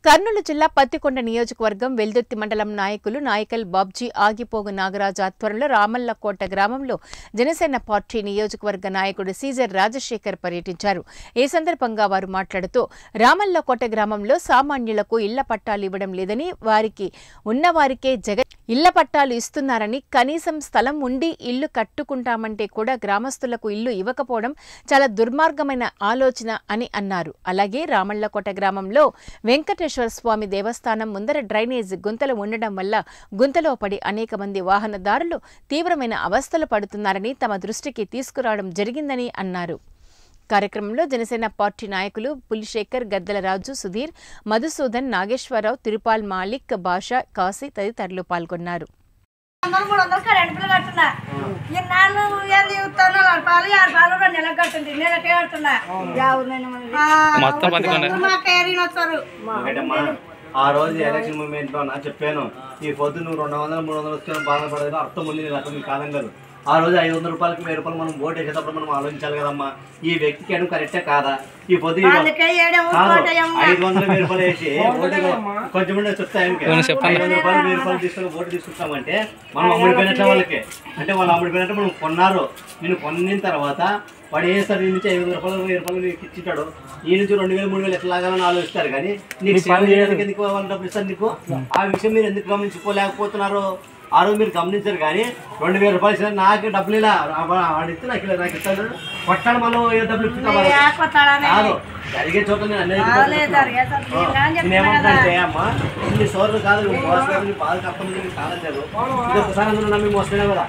కర్నూలు జిల్లా పత్తికొండ నియోజకవర్గం వెల్దుర్తి మండలం నాయకులు నాయకల్ బాబ్జీ ఆగిపోగు నాగరాజు ఆధ్వర్యంలో రామల్లకోట గ్రామంలో జనసేన పార్టీ నియోజకవర్గ నాయకుడు సీజర్ రాజశేఖర్ పర్యటించారు ఈ సందర్భంగా వారు మాట్లాడుతూ రామల్లకోట గ్రామంలో సామాన్యులకు ఇళ్ల పట్టాలు ఇవ్వడం లేదని వారికి ఉన్నవారికే జగన్ ఇళ్ల పట్టాలు ఇస్తున్నారని కనీసం స్థలం ఉండి ఇల్లు కట్టుకుంటామంటే కూడా గ్రామస్తులకు ఇల్లు ఇవ్వకపోవడం చాలా దుర్మార్గమైన ఆలోచన అని అన్నారు అలాగే రామళ్ళకోట గ్రామంలో వెంకటేశ్వర స్వామి దేవస్థానం ముందర డ్రైనేజ్ గుంతలు ఉండడం వల్ల గుంతలో పడి అనేక మంది వాహనదారులు తీవ్రమైన అవస్థలు పడుతున్నారని తమ దృష్టికి తీసుకురావడం జరిగిందని అన్నారు కార్యక్రమంలో జనసేన పార్టీ నాయకులు పులిశేఖర్ గద్దల రాజు సుధీర్ మధుసూదన్ నాగేశ్వరరావు తిరుపాల్ మాలిక్ బాషా కాశీ తదితరులు పాల్గొన్నారు వందలు మూడు వందలు కరెంట్ బిల్లు కడుతున్నా ఇన్నాళ్ళు ఏంది ఇస్తాను ఆరు పాలు ఆరు పాలు రెండు నెలలకు కట్టుంది నెలకే కడుతున్నా మొత్తం పదకొండు. మాకు ఏరిన వస్తారు ఒకటమ్మా, ఆ రోజు ఎలక్షన్ మూమెంట్ లో నా చెప్పాను ఈ పొద్దు నువ్వు రెండు వందలు మూడు వందలు వచ్చి బాధపడదు అర్థం ఉంది నీకు అర్థం కాలం కాదు ఆ రోజు ఐదు వందల రూపాయలకి వెయ్యి రూపాయలు మనం ఓటు వేసేటప్పుడు మనం ఆలోచించాలి కదమ్మా ఈ వ్యక్తికి ఏమో కరెక్టే కాదా ఈ పొద్దు ఈ- అందుకే ఏడేమో కాదు కోటేమో ఐదు వందలు వెయ్యి రూపాయలు వేసి ఓటు కొంచెం ఉండే చెప్తా ఆయనకి. ఏమన్నా చెప్పండి. ఐదు వందల రూపాయలు వెయ్యి రూపాయలు తీసుకొని ఓటు తీసుకుంటామంటే మనం అమ్ముడిపోయినట్లే వాళ్ళకి అంటే వాళ్ళు అమ్ముడిపోయినట్టు మనం కొన్నారు నేను కొన్న తర్వాత వాడు వేస్తారు ఈ నుంచి ఐదు వందల రూపాయలు వెయ్యి రూపాయలు నీకు ఇచ్చింటాడు ఈ నుంచి రెండు వేలు మూడు వేలు ఎట్లా లాగాలని ఆలోచిస్తారు కానీ నీకు సేవ చేయడానికి ఎందుకు వాళ్ళు డబ్బులు ఇస్తారు నీకు ఆ విషయం మీరు ఎందుకు గమనించుకోలేకపోతున్నారు ఆ రోజు మీరు గమనించారు కానీ రెండు వేల రూపాయలు ఇచ్చిన నాకు డబ్బులు ఇలా వాడు ఇస్తే నాకు ఇలా నాకు ఇస్తాను కొట్టాడు మనం ఏ డబ్బులు ఇచ్చుకుంటాం వాళ్ళకి. కొట్టాడని కాదు జరిగే చోట నేను అనేది రాలేదు, జరిగే చోట నేను అని చెప్తున్నా నేనేమంటానంటే అమ్మా ఇన్ని సోర్లు కాదు నువ్వు మోసలేదు నీ బాధ తప్పదు నీకు కాలేదు లేదు ఇది ఒకసారి అందులో నమ్మి మోసలేవు కదా